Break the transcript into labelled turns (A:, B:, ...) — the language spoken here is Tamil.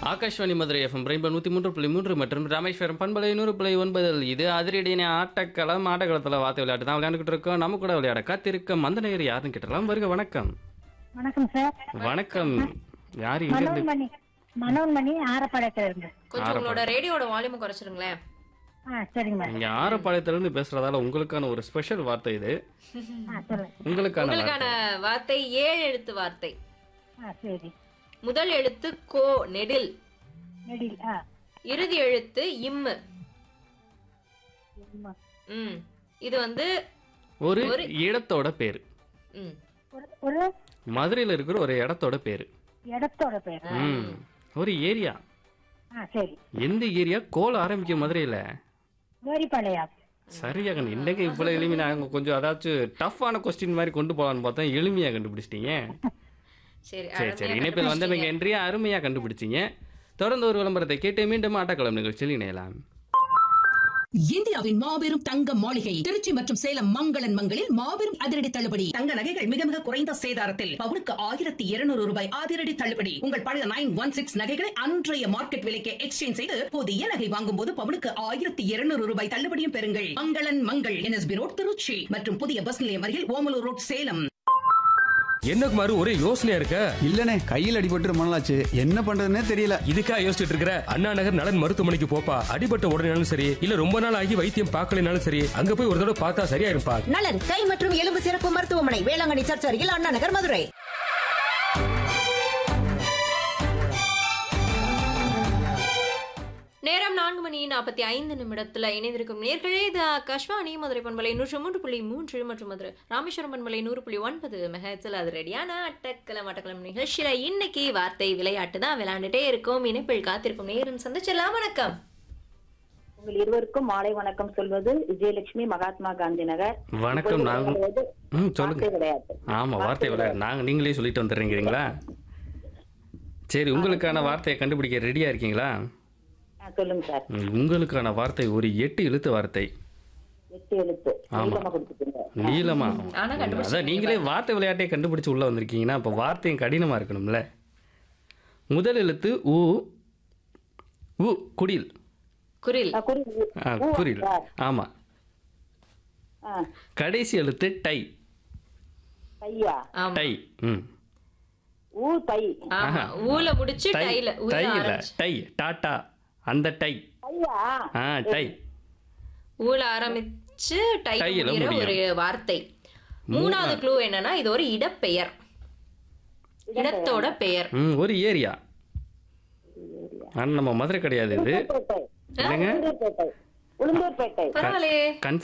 A: ஆகாஷ்வாணி மதுரை எஃப்எம் ரெயின்போ நூற்றி மூன்று புள்ளி மூன்று மற்றும் ராமேஸ்வரம் பண்பலை நூறு புள்ளி ஒன்பதில் இது அதிரடியான ஆட்டக்களம் ஆட்டக்களத்தில் வார்த்தை விளையாட்டு தான் விளையாண்டுக்கிட்டு இருக்கோம் நம்ம கூட விளையாட காத்திருக்க மந்த நேயர் யாருன்னு கேட்டலாம் வருக வணக்கம்
B: வணக்கம் சார்
A: வணக்கம் யார் இங்க இருந்து
B: மனோன்மணி மனோன்மணி ஆரப்பாளையத்துல இருந்து
C: கொஞ்சம் உங்களோட ரேடியோட வால்யூம் குறைச்சிருங்களேன்
B: ஆ சரிங்க மேடம்
A: இங்க ஆரப்பாளையத்திலிருந்து பேசுறதால உங்களுக்கான ஒரு ஸ்பெஷல் வார்த்தை இது
B: ஆ சொல்லுங்க
A: உங்களுக்கான
C: உங்களுக்கான
A: வார்த்தை
C: வார்த்தை ஏழு எழுத்து வார்த்தை
B: ஆ சரி
C: முதல் எழுத்து கோ நெடில்
B: நெடில் ஆ
C: இறுதி எழுத்து இம்மு
B: ஆமா.
C: ம் இது வந்து
A: ஒரு
C: ஒரு-
A: இடத்தோட பேர்
C: ம்
B: ஒரு ஒரு
A: மதுரையில் இருக்கிற ஒரு இடத்தோட பேர்
B: இடத்தோட பேர்
A: ம் ஒரு ஏரியா
B: ஆ சரி
A: எந்த ஏரியா கோல ஆரம்பிக்கும் மதுரையில்
B: வேரிப்பாளையா
A: சரியாக இன்னைக்கு இவ்வளோ எளிமையா நாங்கள் கொஞ்சம் அதாச்சும் டஃப்பான கொஸ்டின் மாதிரி கொண்டு போகலான்னு பார்த்தா எளிமையாக கண்டுபிடிச்சிட்டீங்க
C: சரி
A: சரி சரி
C: அருமையா
A: இணைப்பில் வந்தவங்க
C: கண்டுபிடிச்சிட்டீங்க.
A: என்றியா அருமையாக கண்டுபிடிச்சிங்க தொடர்ந்து ஒரு விளம்பரத்தை கேட்டு மீண்டும் ஆட்டக்களம் நிகழ்ச்சியில் இணையலாம்
D: இந்தியாவின் மாபெரும் தங்க மாளிகை திருச்சி மற்றும் சேலம் மங்களன் மங்களில் மாபெரும் அதிரடி தள்ளுபடி தங்க நகைகள் மிக மிக குறைந்த சேதாரத்தில் பவுனுக்கு ஆயிரத்தி இருநூறு ரூபாய் அதிரடி தள்ளுபடி உங்கள் பழைய நைன் ஒன் சிக்ஸ் நகைகளை அன்றைய மார்க்கெட் விலைக்கு எக்ஸ்சேஞ்ச் செய்து புதிய நகை வாங்கும் போது பவுனுக்கு ஆயிரத்தி இருநூறு ரூபாய் தள்ளுபடியும் பெறுங்கள் மங்களன் மங்கள் என்எஸ்பி ரோட் திருச்சி மற்றும் புதிய பஸ் நிலையம் அருகில் ஓமலூர் ரோட் சேலம்
E: என்ன குமார் ஒரே யோசனையா இருக்க
F: இல்லனே கையில் அடிபட்டு ரொம்ப நாளாச்சு என்ன பண்றதுன்னே தெரியல
E: இதுக்கா யோசிச்சுட்டு இருக்கிற அண்ணா நகர் நலன் மருத்துவமனைக்கு போப்பா அடிபட்ட உடனேனாலும் சரி இல்ல ரொம்ப நாள் ஆகி வைத்தியம் பார்க்கலைனாலும் சரி அங்க போய் ஒரு தடவை பார்த்தா சரியாயிருப்பா
G: நலன் கை மற்றும் எலும்பு சிறப்பு மருத்துவமனை வேளாங்கண்ணி சர்ச் அருகில் அண்ணா நகர் மதுரை
C: நேரம் நான்கு மணி நாற்பத்தி ஐந்து நிமிடத்துல இணைந்திருக்கும் நேர்களே இது ஆகாஷ்வாணி மதுரை பண்பலை நூற்று மூன்று புள்ளி மூன்று மற்றும் மதுரை ராமேஸ்வரம் பண்பலை நூறு புள்ளி ஒன்பது மெகத்தில் அது ரெடியான அட்டக்கலம் அட்டக்கலம் நிகழ்ச்சியில இன்னைக்கு வார்த்தை விளையாட்டு தான் விளையாண்டுட்டே இருக்கும் இணைப்பில் காத்திருக்கும் நேரம் சந்திச்சிடலாம் வணக்கம்
H: உங்கள் இருவருக்கும் மாலை வணக்கம் சொல்வது விஜயலட்சுமி மகாத்மா காந்தி நகர்
A: வணக்கம் நாங்கள்
H: இப்பொழுது
A: ம்
H: வார்த்தை
A: சொல்லுங்க
H: விளையாட்டு
A: ஆமாம் வார்த்தை விளையாடு நாங்கள் நீங்களே சொல்லிட்டு வந்துடுறீங்களா சரி உங்களுக்கான வார்த்தையை கண்டுபிடிக்க ரெடியாக இருக்கீங்களா
H: ஆ, சொல்லுங்க சார்
A: ம், உங்களுக்கான வார்த்தை ஒரு எட்டு எழுத்து வார்த்தை
H: எட்டு எழுத்து
A: ஆமா.
H: நீளமா கொடுத்துருங்க
A: நீளமா
C: ஆனா கண்டுபிடிச்சிட்டீங்க
A: அதான் நீங்களே வார்த்தை விளையாட்டை கண்டுபிடிச்சு உள்ள வந்திருக்கீங்கன்னா அப்போ வார்த்தையும் கடினமா இருக்கணும்ல முதல் எழுத்து ஊ உ குடில்
C: குரில்
H: ஆ, குறி
A: ஆ,
H: ஊ,
A: குரில்
H: சார்.
A: ஆமா
H: ஆ,
A: கடைசி எழுத்து டை
H: தையா
C: ஆமா
A: டை ம்
H: ஊ தை
C: ஆமா ஊல முடிச்சு
A: டை
C: டைல ஊல
A: டை இல்ல
C: ஆரம்பிச்சு
A: டை டாட்டா அந்த டை
H: தையா
A: ஆ டை
C: ஊல ஆரம்பிச்சு டை
A: டையில
C: முடிகிற
A: முடியும்.
C: ஒரு வார்த்தை மூணாவது க்ளூ என்னன்னா இது ஒரு இடப்பெயர் இடத்தோட பெயர்
A: ம் ஒரு ஏரியா ஆனால் நம்ம மதுரை கிடையாது இது
H: உளுந்தூர்பேட்டை
A: என்னங்க
H: உளுந்தூர்பேட்டை உளுந்தூர்பேட்டை
C: பரவாயில்லையே
A: கன்